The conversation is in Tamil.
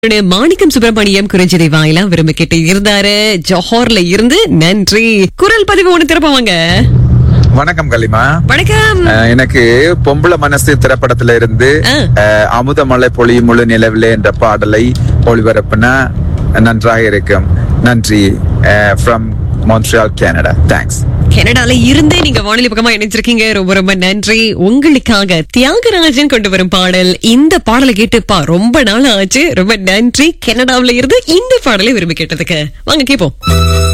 அவருடைய மாணிக்கம் சுப்பிரமணியம் குறிஞ்சிதை வாயிலா விரும்பி கேட்டு இருந்தாரு ஜோஹர்ல இருந்து நன்றி குரல் பதிவு ஒண்ணு திறப்பவாங்க வணக்கம் கலிமா வணக்கம் அஹ், எனக்கு பொம்பளை மனசு திரைப்படத்துல இருந்து ஆ. அஹ், அமுதமலை பொழியும் முழு நிலவிலே என்ற பாடலை ஒளிபரப்புனா நன்றாக இருக்கும் நன்றி ஃப்ரம் மான்ட்ரியால் கனடா தேங்க்ஸ் கனடால இருந்தே நீங்க வானொலி பக்கமா இணைஞ்சிருக்கீங்க ரொம்ப ரொம்ப நன்றி உங்களுக்காக தியாகராஜன் கொண்டு வரும் பாடல் இந்த பாடலை கேட்டுப்பா ரொம்ப நாள் ஆச்சு ரொம்ப நன்றி கனடாவுல இருந்து இந்த பாடலை விரும்பி கேட்டதுக்கு வாங்க கேப்போம்